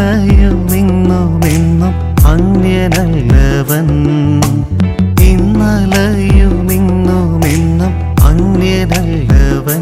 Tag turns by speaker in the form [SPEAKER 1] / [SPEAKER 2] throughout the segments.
[SPEAKER 1] ഇന്നലെയും ഇന്നുമെന്നും അന്യനല്ലവൻ ഇന്നലെയും ഇന്നുമെന്നും അന്യനല്ലവൻ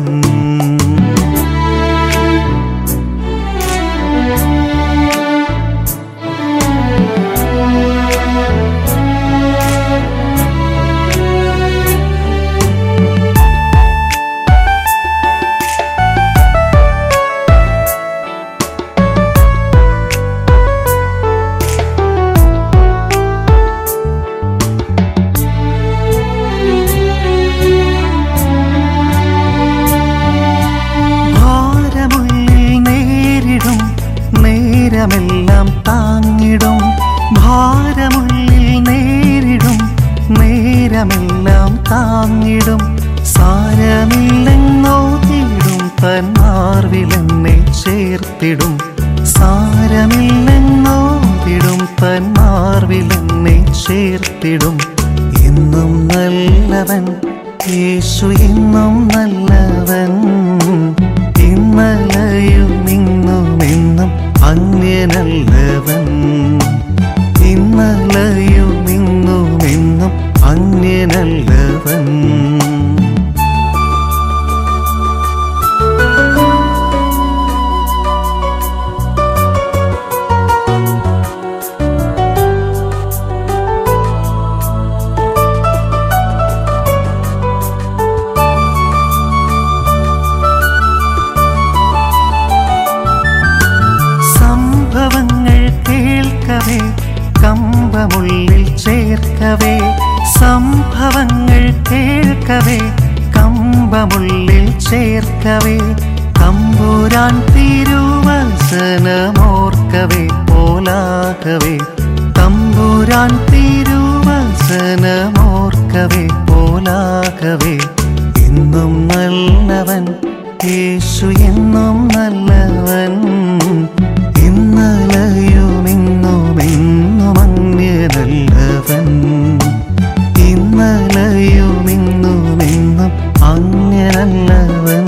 [SPEAKER 1] ഭാരമുള്ളിൽ നേരിടും നേരമെല്ലാം താങ്ങിടും ഭാരമുള്ളിൽ നേരിടും നേരമെല്ലാം താങ്ങിടും സാരമില്ലെന്നോ തീടും തന്മാർവിലെന്നെ ചേർത്തിടും സാരമില്ലെന്നോ തിടും തന്മാർവിലെന്നെ ചേർത്തിടും എന്നും നല്ലവൻ യേശു എന്നും നല്ലവൻ ഇന്നലെയും ഇന്നും എന്നും അന്യനല്ലവൻ ഇന്നലെയും ഇന്നും എന്നും അന്യനല്ലവൻ സംഭവങ്ങൾ കേൾക്കവേ കമ്പമുള്ളിൽ ചേർക്കവേ സംഭവങ്ങൾ കേൾക്കവേ കമ്പമുള്ളിൽ ചേർക്കവേ തമ്പുരാൻ തിരുവസനമോർക്കവേ പോലാകവേ തമ്പുരാൻ തിരുവസനമോർക്കവേ പോലാകവേ എന്നും നല്ലവൻ യേശു എന്നും നല്ലവൻ ഇന്നലെയും ഇന്നും എന്നും അന്യനല്ലവൻ ഇന്നലെയും ഇന്നും എന്നും അന്യനല്ലവൻ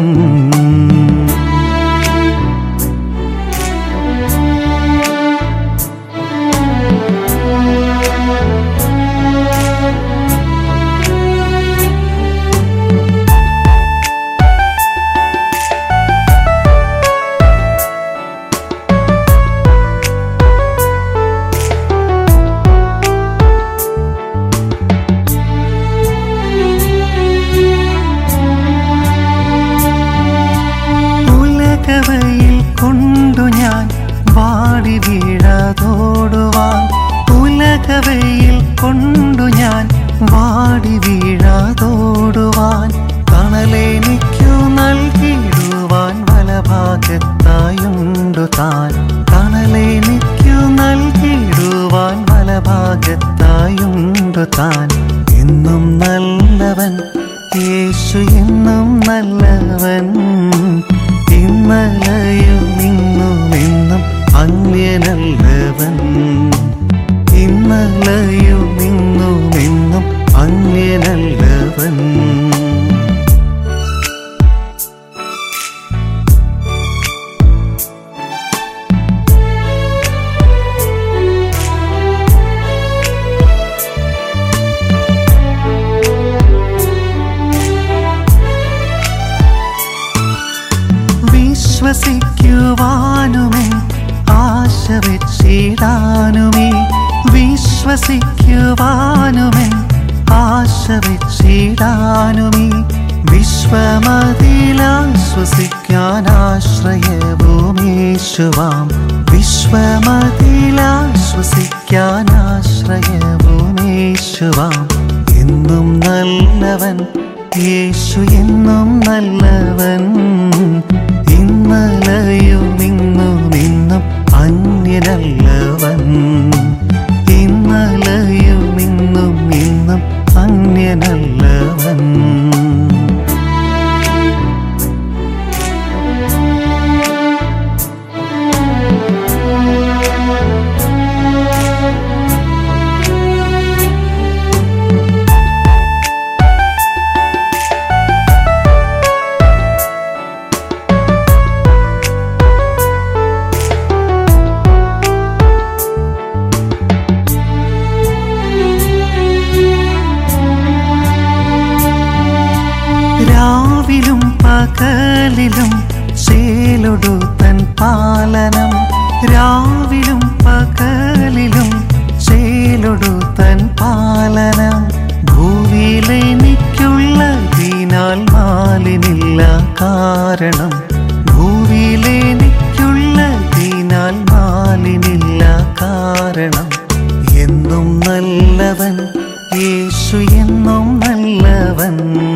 [SPEAKER 1] ഉലകവയിൽ കൊണ്ടു ഞാൻ വാടി വീഴാതോടുവാൻ ഉലകവയിൽ കൊണ്ടു ഞാൻ വാടി വീഴാതോടുവാൻ തണലെനിക്കു നൽകിടുവാൻ വലഭാഗത്തായുണ്ടു താൻ തണലെനിക്കു നൽകിടുവാൻ വലഭാഗത്തായുണ്ടു താൻ എന്നും നല്ലവൻ യേശു എന്നും നല്ലവൻ ഇന്നലെയും ഇന്നും എന്നും അന്യനല്ലവൻ ഇന്നലെയും ഇന്നും എന്നും അന്യനല്ലവൻ വിശ്വസിക്കുവാനുമേ ആശ വെച്ചിടാനുമേ വിശ്വസിക്കുവാനുമേ ആശ വെച്ചിടാനുമേ വിശ്വമതിലാശ്വസിക്കാൻ ആശ്രയഭൂമീശുവാം വിശ്വമതിലാശ്വസിക്കാൻ ആശ്രയഭൂമീശുവാം എന്നും നല്ലവൻ യേശു എന്നും നല്ലവൻ ഇന്നലെയും ഇന്നും ഇന്നും അന്യനല്ലവൻ ഇന്നലെയും ഇന്നും ഇന്നും അന്യനല്ലവൻ പകലിലും ശേലൊടു തൻ പാലനം രാവിലും പകലിലും ശേലൊടു തൻ പാലനം ഭൂവിയിലെനിക്കുള്ളതിനാൽ മാലിനില്ല കാരണം ഭൂവിയിലെനിക്കുള്ളതിനാൽ മാലിനില്ല കാരണം എന്നും നല്ലവൻ യേശു എന്നും നല്ലവൻ